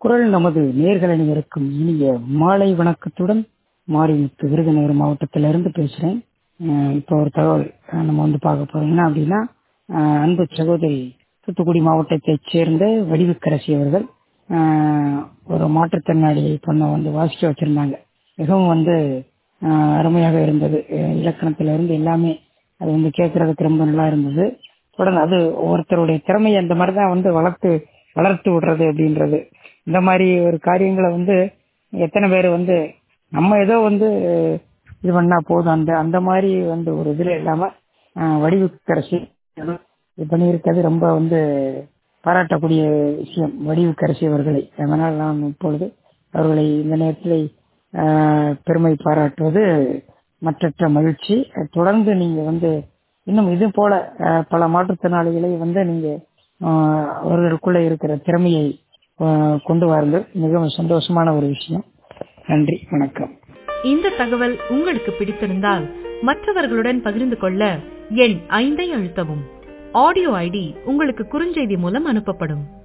குரல் நமது நேர்கள் அனைவருக்கும் இனிய மாலை வணக்கத்துடன் மாரிமுத்து விருதுநகர் மாவட்டத்திலிருந்து பேசுறேன் அஹ் இப்போ ஒரு தகவல் அஹ் நம்ம வந்து பார்க்க போறோம் என்ன அப்படின்னா அஹ் அன்பு சகோதரி தூத்துக்குடி மாவட்டத்தைச் சேர்ந்த வடிவுக்கரசி அவர்கள் அஹ் ஒரு மாற்றுத்திறனாளியை பொண்ணை வந்து வாசிக்க வச்சிருந்தாங்க மிகவும் வந்து அஹ் அருமையாக இருந்தது அஹ் இலக்கணத்துல இருந்து எல்லாமே அது வந்து கேட்கறதுக்கு ரொம்ப நல்லா இருந்தது தொடர்ந்து அது ஒருத்தருடைய திறமையை அந்த மாதிரி தான் வந்து வளர்த்து வளர்த்து விடுறது அப்படின்றது இந்த மாதிரி ஒரு காரியங்களை வந்து எத்தனை பேர் வந்து நம்ம ஏதோ வந்து இது பண்ணா போதும் அந்த அந்த மாதிரி வந்து ஒரு இதுல இல்லாம அஹ் வடிவுக்கரசி இது பண்ணியிருக்கிறது ரொம்ப வந்து பாராட்டக்கூடிய விஷயம் வடிவுக்கரசி அவர்களை அதனால் நான் இப்பொழுது அவர்களை இந்த நேரத்தில் அஹ், பெருமை பாராட்டுவது மற்றற்ற மகிழ்ச்சி தொடர்ந்து நீங்க வந்து இன்னும் இது போல அஹ், பல மாற்றுத்திறனாளிகளை வந்து நீங்க அஹ், அவர்களுக்குள்ள இருக்கிற திறமையை அஹ், கொண்டு வாருங்கள் மிகவும் சந்தோஷமான ஒரு விஷயம் நன்றி வணக்கம் இந்த தகவல் உங்களுக்கு பிடித்திருந்தால் மற்றவர்களுடன் பகிர்ந்து கொள்ள எண் ஐந்தை அழுத்தவும் ஆடியோ ஐடி உங்களுக்கு குறுஞ்செய்தி மூலம் அனுப்பப்படும்